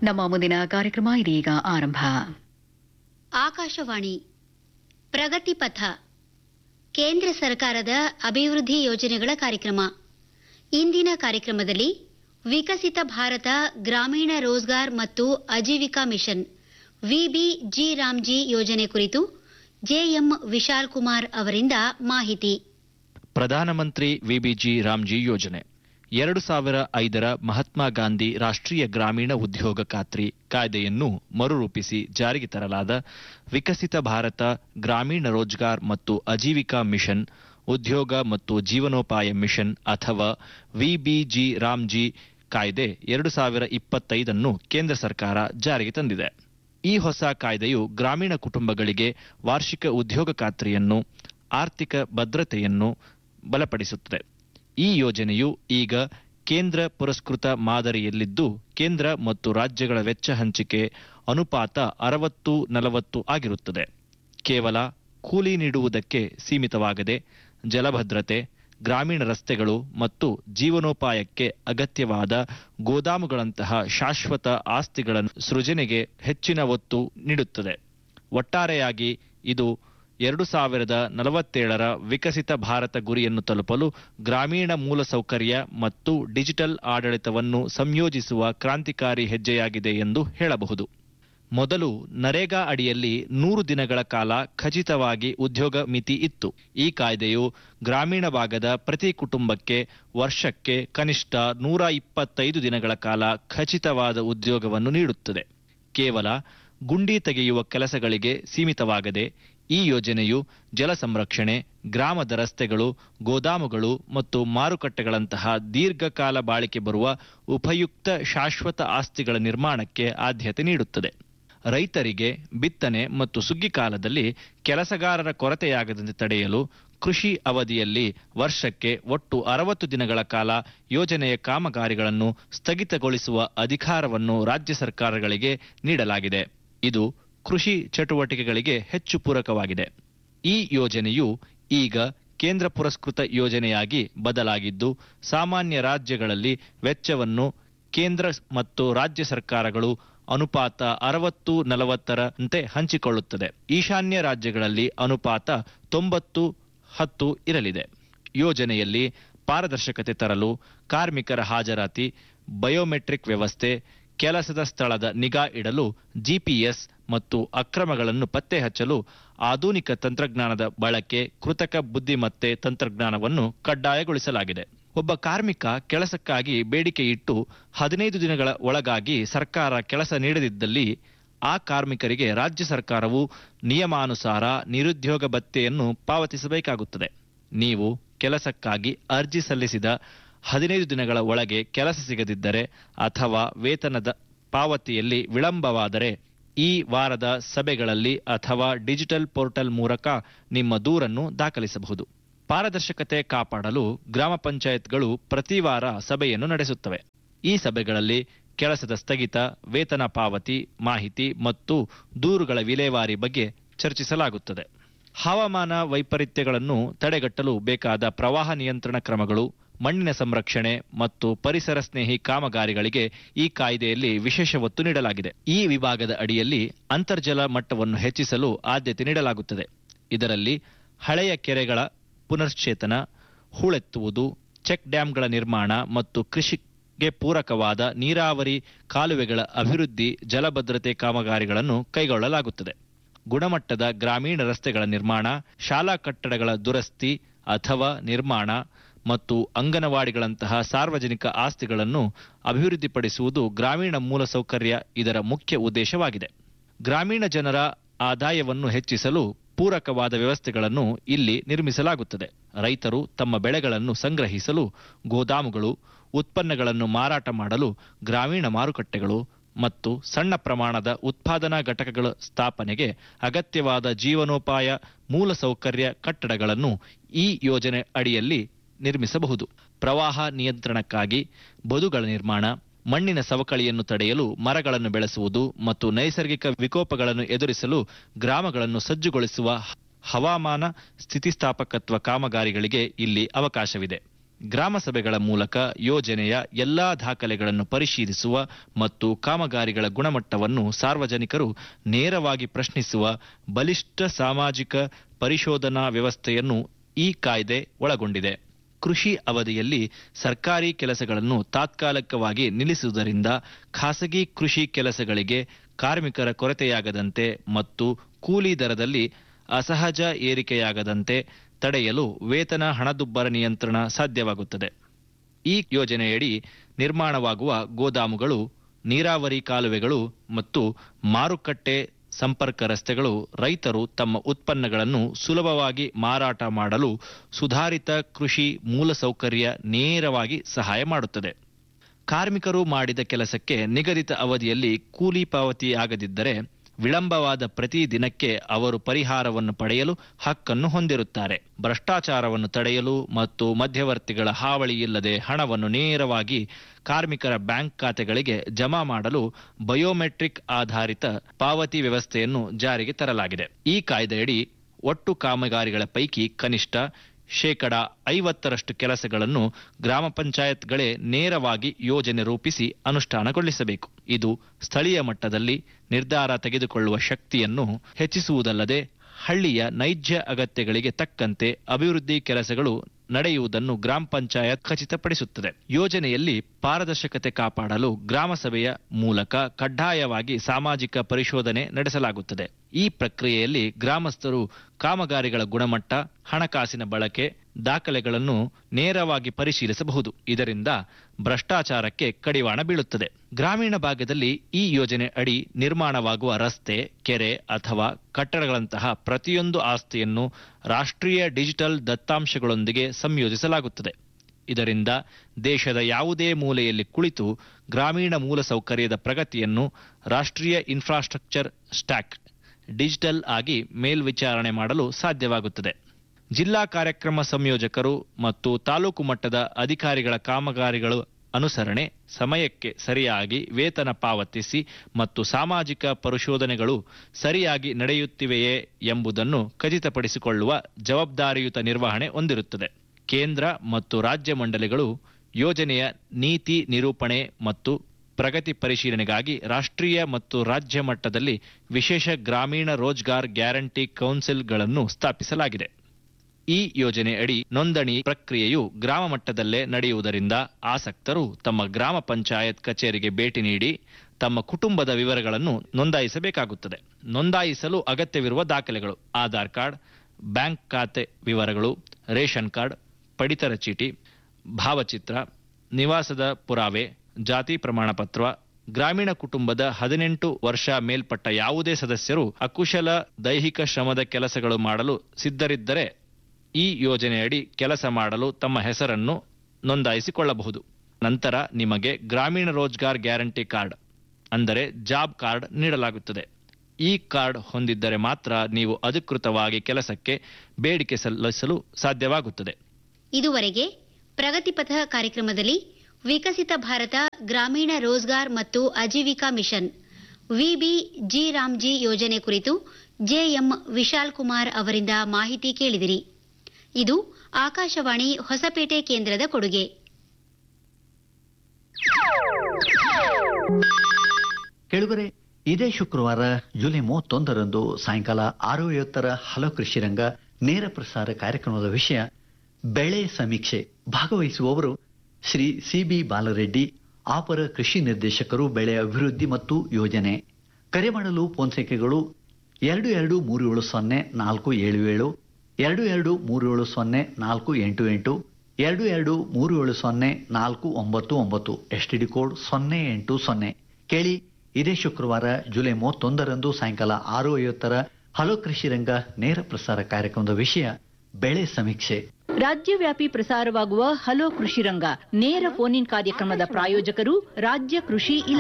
ನಮ್ಮ ಮುಂದಿನ ಕಾರ್ಯಕ್ರಮ ಇದೀಗ ಆರಂಭ ಆಕಾಶವಾಣಿ ಪ್ರಗತಿ ಪಥ ಕೇಂದ್ರ ಸರ್ಕಾರದ ಅಭಿವೃದ್ಧಿ ಯೋಜನೆಗಳ ಕಾರ್ಯಕ್ರಮ ಇಂದಿನ ಕಾರ್ಯಕ್ರಮದಲ್ಲಿ ವಿಕಸಿತ ಭಾರತ ಗ್ರಾಮೀಣ ರೋಜ್ಗಾರ್ ಮತ್ತು ಆಜೀವಿಕಾ ಮಿಷನ್ ವಿಬಿಜಿ ರಾಮ್ಜಿ ಯೋಜನೆ ಕುರಿತು ಜೆಎಂ ವಿಶಾಲ್ ಕುಮಾರ್ ಅವರಿಂದ ಮಾಹಿತಿ ಪ್ರಧಾನಮಂತ್ರಿ ವಿಬಿಜಿ ರಾಮ್ಜಿ ಯೋಜನೆ ಎರಡು ಸಾವಿರ ಐದರ ಮಹಾತ್ಮ ಗಾಂಧಿ ರಾಷ್ಟ್ರೀಯ ಗ್ರಾಮೀಣ ಉದ್ಯೋಗ ಖಾತ್ರಿ ಕಾಯ್ದೆಯನ್ನು ಮರುರೂಪಿಸಿ ಜಾರಿಗೆ ತರಲಾದ ವಿಕಸಿತ ಭಾರತ ಗ್ರಾಮೀಣ ರೋಜ್ಗಾರ್ ಮತ್ತು ಆಜೀವಿಕಾ ಮಿಷನ್ ಉದ್ಯೋಗ ಮತ್ತು ಜೀವನೋಪಾಯ ಮಿಷನ್ ಅಥವಾ ವಿಬಿಜಿ ರಾಮ್ಜಿ ಕಾಯ್ದೆ ಎರಡು ಸಾವಿರ ಇಪ್ಪತ್ತೈದನ್ನು ಕೇಂದ್ರ ಸರ್ಕಾರ ಜಾರಿಗೆ ತಂದಿದೆ ಈ ಹೊಸ ಕಾಯ್ದೆಯು ಗ್ರಾಮೀಣ ಕುಟುಂಬಗಳಿಗೆ ವಾರ್ಷಿಕ ಉದ್ಯೋಗ ಖಾತ್ರಿಯನ್ನು ಆರ್ಥಿಕ ಭದ್ರತೆಯನ್ನು ಬಲಪಡಿಸುತ್ತದೆ ಈ ಯೋಜನೆಯು ಈಗ ಕೇಂದ್ರ ಪುರಸ್ಕೃತ ಮಾದರಿಯಲ್ಲಿದ್ದು ಕೇಂದ್ರ ಮತ್ತು ರಾಜ್ಯಗಳ ವೆಚ್ಚ ಹಂಚಿಕೆ ಅನುಪಾತ ಅರವತ್ತು ನಲವತ್ತು ಆಗಿರುತ್ತದೆ ಕೇವಲ ಕೂಲಿ ನೀಡುವುದಕ್ಕೆ ಸೀಮಿತವಾಗದೆ ಜಲಭದ್ರತೆ ಗ್ರಾಮೀಣ ರಸ್ತೆಗಳು ಮತ್ತು ಜೀವನೋಪಾಯಕ್ಕೆ ಅಗತ್ಯವಾದ ಗೋದಾಮುಗಳಂತಹ ಶಾಶ್ವತ ಆಸ್ತಿಗಳ ಸೃಜನೆಗೆ ಹೆಚ್ಚಿನ ಒತ್ತು ನೀಡುತ್ತದೆ ಒಟ್ಟಾರೆಯಾಗಿ ಇದು ಎರಡು ಸಾವಿರದ ನಲವತ್ತೇಳರ ವಿಕಸಿತ ಭಾರತ ಗುರಿಯನ್ನು ತಲುಪಲು ಗ್ರಾಮೀಣ ಮೂಲಸೌಕರ್ಯ ಮತ್ತು ಡಿಜಿಟಲ್ ಆಡಳಿತವನ್ನು ಸಂಯೋಜಿಸುವ ಕ್ರಾಂತಿಕಾರಿ ಹೆಜ್ಜೆಯಾಗಿದೆ ಎಂದು ಹೇಳಬಹುದು ಮೊದಲು ನರೇಗಾ ಅಡಿಯಲ್ಲಿ ನೂರು ದಿನಗಳ ಕಾಲ ಖಚಿತವಾಗಿ ಉದ್ಯೋಗ ಮಿತಿ ಇತ್ತು ಈ ಕಾಯ್ದೆಯು ಗ್ರಾಮೀಣ ಭಾಗದ ಪ್ರತಿ ಕುಟುಂಬಕ್ಕೆ ವರ್ಷಕ್ಕೆ ಕನಿಷ್ಠ ನೂರ ಇಪ್ಪತ್ತೈದು ದಿನಗಳ ಕಾಲ ಖಚಿತವಾದ ಉದ್ಯೋಗವನ್ನು ನೀಡುತ್ತದೆ ಕೇವಲ ಗುಂಡಿ ತೆಗೆಯುವ ಕೆಲಸಗಳಿಗೆ ಸೀಮಿತವಾಗದೆ ಈ ಯೋಜನೆಯು ಜಲ ಸಂರಕ್ಷಣೆ ಗ್ರಾಮದ ರಸ್ತೆಗಳು ಗೋದಾಮುಗಳು ಮತ್ತು ಮಾರುಕಟ್ಟೆಗಳಂತಹ ದೀರ್ಘಕಾಲ ಬಾಳಿಕೆ ಬರುವ ಉಪಯುಕ್ತ ಶಾಶ್ವತ ಆಸ್ತಿಗಳ ನಿರ್ಮಾಣಕ್ಕೆ ಆದ್ಯತೆ ನೀಡುತ್ತದೆ ರೈತರಿಗೆ ಬಿತ್ತನೆ ಮತ್ತು ಸುಗ್ಗಿ ಕಾಲದಲ್ಲಿ ಕೆಲಸಗಾರರ ಕೊರತೆಯಾಗದಂತೆ ತಡೆಯಲು ಕೃಷಿ ಅವಧಿಯಲ್ಲಿ ವರ್ಷಕ್ಕೆ ಒಟ್ಟು ಅರವತ್ತು ದಿನಗಳ ಕಾಲ ಯೋಜನೆಯ ಕಾಮಗಾರಿಗಳನ್ನು ಸ್ಥಗಿತಗೊಳಿಸುವ ಅಧಿಕಾರವನ್ನು ರಾಜ್ಯ ಸರ್ಕಾರಗಳಿಗೆ ನೀಡಲಾಗಿದೆ ಇದು ಕೃಷಿ ಚಟುವಟಿಕೆಗಳಿಗೆ ಹೆಚ್ಚು ಪೂರಕವಾಗಿದೆ ಈ ಯೋಜನೆಯು ಈಗ ಕೇಂದ್ರ ಪುರಸ್ಕೃತ ಯೋಜನೆಯಾಗಿ ಬದಲಾಗಿದ್ದು ಸಾಮಾನ್ಯ ರಾಜ್ಯಗಳಲ್ಲಿ ವೆಚ್ಚವನ್ನು ಕೇಂದ್ರ ಮತ್ತು ರಾಜ್ಯ ಸರ್ಕಾರಗಳು ಅನುಪಾತ ಅರವತ್ತು ನಲವತ್ತರಂತೆ ಹಂಚಿಕೊಳ್ಳುತ್ತದೆ ಈಶಾನ್ಯ ರಾಜ್ಯಗಳಲ್ಲಿ ಅನುಪಾತ ತೊಂಬತ್ತು ಹತ್ತು ಇರಲಿದೆ ಯೋಜನೆಯಲ್ಲಿ ಪಾರದರ್ಶಕತೆ ತರಲು ಕಾರ್ಮಿಕರ ಹಾಜರಾತಿ ಬಯೋಮೆಟ್ರಿಕ್ ವ್ಯವಸ್ಥೆ ಕೆಲಸದ ಸ್ಥಳದ ನಿಗಾ ಇಡಲು ಜಿಪಿಎಸ್ ಮತ್ತು ಅಕ್ರಮಗಳನ್ನು ಪತ್ತೆ ಹಚ್ಚಲು ಆಧುನಿಕ ತಂತ್ರಜ್ಞಾನದ ಬಳಕೆ ಕೃತಕ ಬುದ್ಧಿಮತ್ತೆ ತಂತ್ರಜ್ಞಾನವನ್ನು ಕಡ್ಡಾಯಗೊಳಿಸಲಾಗಿದೆ ಒಬ್ಬ ಕಾರ್ಮಿಕ ಕೆಲಸಕ್ಕಾಗಿ ಬೇಡಿಕೆ ಇಟ್ಟು ಹದಿನೈದು ದಿನಗಳ ಒಳಗಾಗಿ ಸರ್ಕಾರ ಕೆಲಸ ನೀಡದಿದ್ದಲ್ಲಿ ಆ ಕಾರ್ಮಿಕರಿಗೆ ರಾಜ್ಯ ಸರ್ಕಾರವು ನಿಯಮಾನುಸಾರ ನಿರುದ್ಯೋಗ ಭತ್ಯೆಯನ್ನು ಪಾವತಿಸಬೇಕಾಗುತ್ತದೆ ನೀವು ಕೆಲಸಕ್ಕಾಗಿ ಅರ್ಜಿ ಸಲ್ಲಿಸಿದ ಹದಿನೈದು ದಿನಗಳ ಒಳಗೆ ಕೆಲಸ ಸಿಗದಿದ್ದರೆ ಅಥವಾ ವೇತನದ ಪಾವತಿಯಲ್ಲಿ ವಿಳಂಬವಾದರೆ ಈ ವಾರದ ಸಭೆಗಳಲ್ಲಿ ಅಥವಾ ಡಿಜಿಟಲ್ ಪೋರ್ಟಲ್ ಮೂಲಕ ನಿಮ್ಮ ದೂರನ್ನು ದಾಖಲಿಸಬಹುದು ಪಾರದರ್ಶಕತೆ ಕಾಪಾಡಲು ಗ್ರಾಮ ಪಂಚಾಯತ್ಗಳು ಪ್ರತಿ ವಾರ ಸಭೆಯನ್ನು ನಡೆಸುತ್ತವೆ ಈ ಸಭೆಗಳಲ್ಲಿ ಕೆಲಸದ ಸ್ಥಗಿತ ವೇತನ ಪಾವತಿ ಮಾಹಿತಿ ಮತ್ತು ದೂರುಗಳ ವಿಲೇವಾರಿ ಬಗ್ಗೆ ಚರ್ಚಿಸಲಾಗುತ್ತದೆ ಹವಾಮಾನ ವೈಪರೀತ್ಯಗಳನ್ನು ತಡೆಗಟ್ಟಲು ಬೇಕಾದ ಪ್ರವಾಹ ನಿಯಂತ್ರಣ ಕ್ರಮಗಳು ಮಣ್ಣಿನ ಸಂರಕ್ಷಣೆ ಮತ್ತು ಪರಿಸರ ಸ್ನೇಹಿ ಕಾಮಗಾರಿಗಳಿಗೆ ಈ ಕಾಯ್ದೆಯಲ್ಲಿ ವಿಶೇಷ ಒತ್ತು ನೀಡಲಾಗಿದೆ ಈ ವಿಭಾಗದ ಅಡಿಯಲ್ಲಿ ಅಂತರ್ಜಲ ಮಟ್ಟವನ್ನು ಹೆಚ್ಚಿಸಲು ಆದ್ಯತೆ ನೀಡಲಾಗುತ್ತದೆ ಇದರಲ್ಲಿ ಹಳೆಯ ಕೆರೆಗಳ ಪುನಶ್ಚೇತನ ಹೂಳೆತ್ತುವುದು ಚೆಕ್ ಡ್ಯಾಂಗಳ ನಿರ್ಮಾಣ ಮತ್ತು ಕೃಷಿಗೆ ಪೂರಕವಾದ ನೀರಾವರಿ ಕಾಲುವೆಗಳ ಅಭಿವೃದ್ಧಿ ಜಲಭದ್ರತೆ ಕಾಮಗಾರಿಗಳನ್ನು ಕೈಗೊಳ್ಳಲಾಗುತ್ತದೆ ಗುಣಮಟ್ಟದ ಗ್ರಾಮೀಣ ರಸ್ತೆಗಳ ನಿರ್ಮಾಣ ಶಾಲಾ ಕಟ್ಟಡಗಳ ದುರಸ್ತಿ ಅಥವಾ ನಿರ್ಮಾಣ ಮತ್ತು ಅಂಗನವಾಡಿಗಳಂತಹ ಸಾರ್ವಜನಿಕ ಆಸ್ತಿಗಳನ್ನು ಅಭಿವೃದ್ಧಿಪಡಿಸುವುದು ಗ್ರಾಮೀಣ ಮೂಲಸೌಕರ್ಯ ಇದರ ಮುಖ್ಯ ಉದ್ದೇಶವಾಗಿದೆ ಗ್ರಾಮೀಣ ಜನರ ಆದಾಯವನ್ನು ಹೆಚ್ಚಿಸಲು ಪೂರಕವಾದ ವ್ಯವಸ್ಥೆಗಳನ್ನು ಇಲ್ಲಿ ನಿರ್ಮಿಸಲಾಗುತ್ತದೆ ರೈತರು ತಮ್ಮ ಬೆಳೆಗಳನ್ನು ಸಂಗ್ರಹಿಸಲು ಗೋದಾಮುಗಳು ಉತ್ಪನ್ನಗಳನ್ನು ಮಾರಾಟ ಮಾಡಲು ಗ್ರಾಮೀಣ ಮಾರುಕಟ್ಟೆಗಳು ಮತ್ತು ಸಣ್ಣ ಪ್ರಮಾಣದ ಉತ್ಪಾದನಾ ಘಟಕಗಳ ಸ್ಥಾಪನೆಗೆ ಅಗತ್ಯವಾದ ಜೀವನೋಪಾಯ ಮೂಲಸೌಕರ್ಯ ಕಟ್ಟಡಗಳನ್ನು ಈ ಯೋಜನೆ ಅಡಿಯಲ್ಲಿ ನಿರ್ಮಿಸಬಹುದು ಪ್ರವಾಹ ನಿಯಂತ್ರಣಕ್ಕಾಗಿ ಬದುಗಳ ನಿರ್ಮಾಣ ಮಣ್ಣಿನ ಸವಕಳಿಯನ್ನು ತಡೆಯಲು ಮರಗಳನ್ನು ಬೆಳೆಸುವುದು ಮತ್ತು ನೈಸರ್ಗಿಕ ವಿಕೋಪಗಳನ್ನು ಎದುರಿಸಲು ಗ್ರಾಮಗಳನ್ನು ಸಜ್ಜುಗೊಳಿಸುವ ಹವಾಮಾನ ಸ್ಥಿತಿಸ್ಥಾಪಕತ್ವ ಕಾಮಗಾರಿಗಳಿಗೆ ಇಲ್ಲಿ ಅವಕಾಶವಿದೆ ಗ್ರಾಮ ಸಭೆಗಳ ಮೂಲಕ ಯೋಜನೆಯ ಎಲ್ಲಾ ದಾಖಲೆಗಳನ್ನು ಪರಿಶೀಲಿಸುವ ಮತ್ತು ಕಾಮಗಾರಿಗಳ ಗುಣಮಟ್ಟವನ್ನು ಸಾರ್ವಜನಿಕರು ನೇರವಾಗಿ ಪ್ರಶ್ನಿಸುವ ಬಲಿಷ್ಠ ಸಾಮಾಜಿಕ ಪರಿಶೋಧನಾ ವ್ಯವಸ್ಥೆಯನ್ನು ಈ ಕಾಯ್ದೆ ಒಳಗೊಂಡಿದೆ ಕೃಷಿ ಅವಧಿಯಲ್ಲಿ ಸರ್ಕಾರಿ ಕೆಲಸಗಳನ್ನು ತಾತ್ಕಾಲಿಕವಾಗಿ ನಿಲ್ಲಿಸುವುದರಿಂದ ಖಾಸಗಿ ಕೃಷಿ ಕೆಲಸಗಳಿಗೆ ಕಾರ್ಮಿಕರ ಕೊರತೆಯಾಗದಂತೆ ಮತ್ತು ಕೂಲಿ ದರದಲ್ಲಿ ಅಸಹಜ ಏರಿಕೆಯಾಗದಂತೆ ತಡೆಯಲು ವೇತನ ಹಣದುಬ್ಬರ ನಿಯಂತ್ರಣ ಸಾಧ್ಯವಾಗುತ್ತದೆ ಈ ಯೋಜನೆಯಡಿ ನಿರ್ಮಾಣವಾಗುವ ಗೋದಾಮುಗಳು ನೀರಾವರಿ ಕಾಲುವೆಗಳು ಮತ್ತು ಮಾರುಕಟ್ಟೆ ಸಂಪರ್ಕ ರಸ್ತೆಗಳು ರೈತರು ತಮ್ಮ ಉತ್ಪನ್ನಗಳನ್ನು ಸುಲಭವಾಗಿ ಮಾರಾಟ ಮಾಡಲು ಸುಧಾರಿತ ಕೃಷಿ ಮೂಲಸೌಕರ್ಯ ನೇರವಾಗಿ ಸಹಾಯ ಮಾಡುತ್ತದೆ ಕಾರ್ಮಿಕರು ಮಾಡಿದ ಕೆಲಸಕ್ಕೆ ನಿಗದಿತ ಅವಧಿಯಲ್ಲಿ ಕೂಲಿ ಪಾವತಿಯಾಗದಿದ್ದರೆ ವಿಳಂಬವಾದ ಪ್ರತಿ ದಿನಕ್ಕೆ ಅವರು ಪರಿಹಾರವನ್ನು ಪಡೆಯಲು ಹಕ್ಕನ್ನು ಹೊಂದಿರುತ್ತಾರೆ ಭ್ರಷ್ಟಾಚಾರವನ್ನು ತಡೆಯಲು ಮತ್ತು ಮಧ್ಯವರ್ತಿಗಳ ಹಾವಳಿ ಇಲ್ಲದೆ ಹಣವನ್ನು ನೇರವಾಗಿ ಕಾರ್ಮಿಕರ ಬ್ಯಾಂಕ್ ಖಾತೆಗಳಿಗೆ ಜಮಾ ಮಾಡಲು ಬಯೋಮೆಟ್ರಿಕ್ ಆಧಾರಿತ ಪಾವತಿ ವ್ಯವಸ್ಥೆಯನ್ನು ಜಾರಿಗೆ ತರಲಾಗಿದೆ ಈ ಕಾಯ್ದೆಯಡಿ ಒಟ್ಟು ಕಾಮಗಾರಿಗಳ ಪೈಕಿ ಕನಿಷ್ಠ ಶೇಕಡ ಐವತ್ತರಷ್ಟು ಕೆಲಸಗಳನ್ನು ಗ್ರಾಮ ಪಂಚಾಯತ್ಗಳೇ ನೇರವಾಗಿ ಯೋಜನೆ ರೂಪಿಸಿ ಅನುಷ್ಠಾನಗೊಳಿಸಬೇಕು ಇದು ಸ್ಥಳೀಯ ಮಟ್ಟದಲ್ಲಿ ನಿರ್ಧಾರ ತೆಗೆದುಕೊಳ್ಳುವ ಶಕ್ತಿಯನ್ನು ಹೆಚ್ಚಿಸುವುದಲ್ಲದೆ ಹಳ್ಳಿಯ ನೈಜ ಅಗತ್ಯಗಳಿಗೆ ತಕ್ಕಂತೆ ಅಭಿವೃದ್ಧಿ ಕೆಲಸಗಳು ನಡೆಯುವುದನ್ನು ಗ್ರಾಮ ಪಂಚಾಯತ್ ಖಚಿತಪಡಿಸುತ್ತದೆ ಯೋಜನೆಯಲ್ಲಿ ಪಾರದರ್ಶಕತೆ ಕಾಪಾಡಲು ಗ್ರಾಮ ಸಭೆಯ ಮೂಲಕ ಕಡ್ಡಾಯವಾಗಿ ಸಾಮಾಜಿಕ ಪರಿಶೋಧನೆ ನಡೆಸಲಾಗುತ್ತದೆ ಈ ಪ್ರಕ್ರಿಯೆಯಲ್ಲಿ ಗ್ರಾಮಸ್ಥರು ಕಾಮಗಾರಿಗಳ ಗುಣಮಟ್ಟ ಹಣಕಾಸಿನ ಬಳಕೆ ದಾಖಲೆಗಳನ್ನು ನೇರವಾಗಿ ಪರಿಶೀಲಿಸಬಹುದು ಇದರಿಂದ ಭ್ರಷ್ಟಾಚಾರಕ್ಕೆ ಕಡಿವಾಣ ಬೀಳುತ್ತದೆ ಗ್ರಾಮೀಣ ಭಾಗದಲ್ಲಿ ಈ ಯೋಜನೆ ಅಡಿ ನಿರ್ಮಾಣವಾಗುವ ರಸ್ತೆ ಕೆರೆ ಅಥವಾ ಕಟ್ಟಡಗಳಂತಹ ಪ್ರತಿಯೊಂದು ಆಸ್ತಿಯನ್ನು ರಾಷ್ಟ್ರೀಯ ಡಿಜಿಟಲ್ ದತ್ತಾಂಶಗಳೊಂದಿಗೆ ಸಂಯೋಜಿಸಲಾಗುತ್ತದೆ ಇದರಿಂದ ದೇಶದ ಯಾವುದೇ ಮೂಲೆಯಲ್ಲಿ ಕುಳಿತು ಗ್ರಾಮೀಣ ಮೂಲಸೌಕರ್ಯದ ಪ್ರಗತಿಯನ್ನು ರಾಷ್ಟ್ರೀಯ ಇನ್ಫ್ರಾಸ್ಟ್ರಕ್ಚರ್ ಸ್ಟ್ಯಾಕ್ ಡಿಜಿಟಲ್ ಆಗಿ ಮೇಲ್ವಿಚಾರಣೆ ಮಾಡಲು ಸಾಧ್ಯವಾಗುತ್ತದೆ ಜಿಲ್ಲಾ ಕಾರ್ಯಕ್ರಮ ಸಂಯೋಜಕರು ಮತ್ತು ತಾಲೂಕು ಮಟ್ಟದ ಅಧಿಕಾರಿಗಳ ಕಾಮಗಾರಿಗಳು ಅನುಸರಣೆ ಸಮಯಕ್ಕೆ ಸರಿಯಾಗಿ ವೇತನ ಪಾವತಿಸಿ ಮತ್ತು ಸಾಮಾಜಿಕ ಪರಿಶೋಧನೆಗಳು ಸರಿಯಾಗಿ ನಡೆಯುತ್ತಿವೆಯೇ ಎಂಬುದನ್ನು ಖಚಿತಪಡಿಸಿಕೊಳ್ಳುವ ಜವಾಬ್ದಾರಿಯುತ ನಿರ್ವಹಣೆ ಹೊಂದಿರುತ್ತದೆ ಕೇಂದ್ರ ಮತ್ತು ರಾಜ್ಯ ಮಂಡಳಿಗಳು ಯೋಜನೆಯ ನೀತಿ ನಿರೂಪಣೆ ಮತ್ತು ಪ್ರಗತಿ ಪರಿಶೀಲನೆಗಾಗಿ ರಾಷ್ಟ್ರೀಯ ಮತ್ತು ರಾಜ್ಯ ಮಟ್ಟದಲ್ಲಿ ವಿಶೇಷ ಗ್ರಾಮೀಣ ರೋಜ್ಗಾರ್ ಗ್ಯಾರಂಟಿ ಕೌನ್ಸಿಲ್ಗಳನ್ನು ಸ್ಥಾಪಿಸಲಾಗಿದೆ ಈ ಯೋಜನೆ ಅಡಿ ನೋಂದಣಿ ಪ್ರಕ್ರಿಯೆಯು ಗ್ರಾಮ ಮಟ್ಟದಲ್ಲೇ ನಡೆಯುವುದರಿಂದ ಆಸಕ್ತರು ತಮ್ಮ ಗ್ರಾಮ ಪಂಚಾಯತ್ ಕಚೇರಿಗೆ ಭೇಟಿ ನೀಡಿ ತಮ್ಮ ಕುಟುಂಬದ ವಿವರಗಳನ್ನು ನೋಂದಾಯಿಸಬೇಕಾಗುತ್ತದೆ ನೋಂದಾಯಿಸಲು ಅಗತ್ಯವಿರುವ ದಾಖಲೆಗಳು ಆಧಾರ್ ಕಾರ್ಡ್ ಬ್ಯಾಂಕ್ ಖಾತೆ ವಿವರಗಳು ರೇಷನ್ ಕಾರ್ಡ್ ಪಡಿತರ ಚೀಟಿ ಭಾವಚಿತ್ರ ನಿವಾಸದ ಪುರಾವೆ ಜಾತಿ ಪ್ರಮಾಣ ಪತ್ರ ಗ್ರಾಮೀಣ ಕುಟುಂಬದ ಹದಿನೆಂಟು ವರ್ಷ ಮೇಲ್ಪಟ್ಟ ಯಾವುದೇ ಸದಸ್ಯರು ಅಕುಶಲ ದೈಹಿಕ ಶ್ರಮದ ಕೆಲಸಗಳು ಮಾಡಲು ಸಿದ್ಧರಿದ್ದರೆ ಈ ಯೋಜನೆಯಡಿ ಕೆಲಸ ಮಾಡಲು ತಮ್ಮ ಹೆಸರನ್ನು ನೋಂದಾಯಿಸಿಕೊಳ್ಳಬಹುದು ನಂತರ ನಿಮಗೆ ಗ್ರಾಮೀಣ ರೋಜ್ಗಾರ್ ಗ್ಯಾರಂಟಿ ಕಾರ್ಡ್ ಅಂದರೆ ಜಾಬ್ ಕಾರ್ಡ್ ನೀಡಲಾಗುತ್ತದೆ ಈ ಕಾರ್ಡ್ ಹೊಂದಿದ್ದರೆ ಮಾತ್ರ ನೀವು ಅಧಿಕೃತವಾಗಿ ಕೆಲಸಕ್ಕೆ ಬೇಡಿಕೆ ಸಲ್ಲಿಸಲು ಸಾಧ್ಯವಾಗುತ್ತದೆ ಇದುವರೆಗೆ ಪ್ರಗತಿಪಥ ಕಾರ್ಯಕ್ರಮದಲ್ಲಿ ವಿಕಸಿತ ಭಾರತ ಗ್ರಾಮೀಣ ರೋಜ್ಗಾರ್ ಮತ್ತು Ajeevika mission VB G RAM G ಯೋಜನೆ ಕುರಿತು ಜೆಎಂ ವಿಶಾಲ್ ಕುಮಾರ್ ಅವರಿಂದ ಮಾಹಿತಿ ಕೇಳಿದಿರಿ ಇದು ಆಕಾಶವಾಣಿ ಹೊಸಪೇಟೆ ಕೇಂದ್ರದ ಕೊಡುಗೆ ಕೆಳಗರೆ ಇದೇ ಶುಕ್ರವಾರ ಜುಲೈ ಮೂವತ್ತೊಂದರಂದು ಸಾಯಂಕಾಲ ಆರು ಐವತ್ತರ ಹಲೋ ಕೃಷಿ ರಂಗ ನೇರ ಪ್ರಸಾರ ಕಾರ್ಯಕ್ರಮದ ವಿಷಯ ಬೆಳೆ ಸಮೀಕ್ಷೆ ಭಾಗವಹಿಸುವವರು ಶ್ರೀ ಸಿಬಿ ಬಾಲರೆಡ್ಡಿ ಅಪರ ಕೃಷಿ ನಿರ್ದೇಶಕರು ಬೆಳೆ ಅಭಿವೃದ್ಧಿ ಮತ್ತು ಯೋಜನೆ ಕರೆ ಮಾಡಲು ಫೋನ್ ಸಂಖ್ಯೆಗಳು ಎರಡು ಎರಡು ಮೂರು ಏಳು ಸೊನ್ನೆ ನಾಲ್ಕು ಏಳು ಏಳು ಎರಡು ಎರಡು ಮೂರು ಏಳು ಸೊನ್ನೆ ನಾಲ್ಕು ಎಂಟು ಎಂಟು ಎರಡು ಎರಡು ಮೂರು ಏಳು ಸೊನ್ನೆ ನಾಲ್ಕು ಒಂಬತ್ತು ಒಂಬತ್ತು ಎಸ್ಟಿಡಿ ಕೋಡ್ ಸೊನ್ನೆ ಎಂಟು ಸೊನ್ನೆ ಕೇಳಿ ಇದೇ ಶುಕ್ರವಾರ ಜುಲೈ ಮೂವತ್ತೊಂದರಂದು ಸಾಯಂಕಾಲ ಆರು ಐವತ್ತರ ಹಲೋ ಕೃಷಿ ರಂಗ ನೇರ ಪ್ರಸಾರ ಕಾರ್ಯಕ್ರಮದ ವಿಷಯ ಬೆಳೆ ಸಮೀಕ್ಷೆ ರಾಜ್ಯವ್ಯಾಪಿ ಪ್ರಸಾರವಾಗುವ ಹಲೋ ಕೃಷಿ ರಂಗ ನೇರ ಫೋನ್ ಇನ್ ಕಾರ್ಯಕ್ರಮದ ಪ್ರಾಯೋಜಕರು ರಾಜ್ಯ ಕೃಷಿ ಇಲಾಖೆ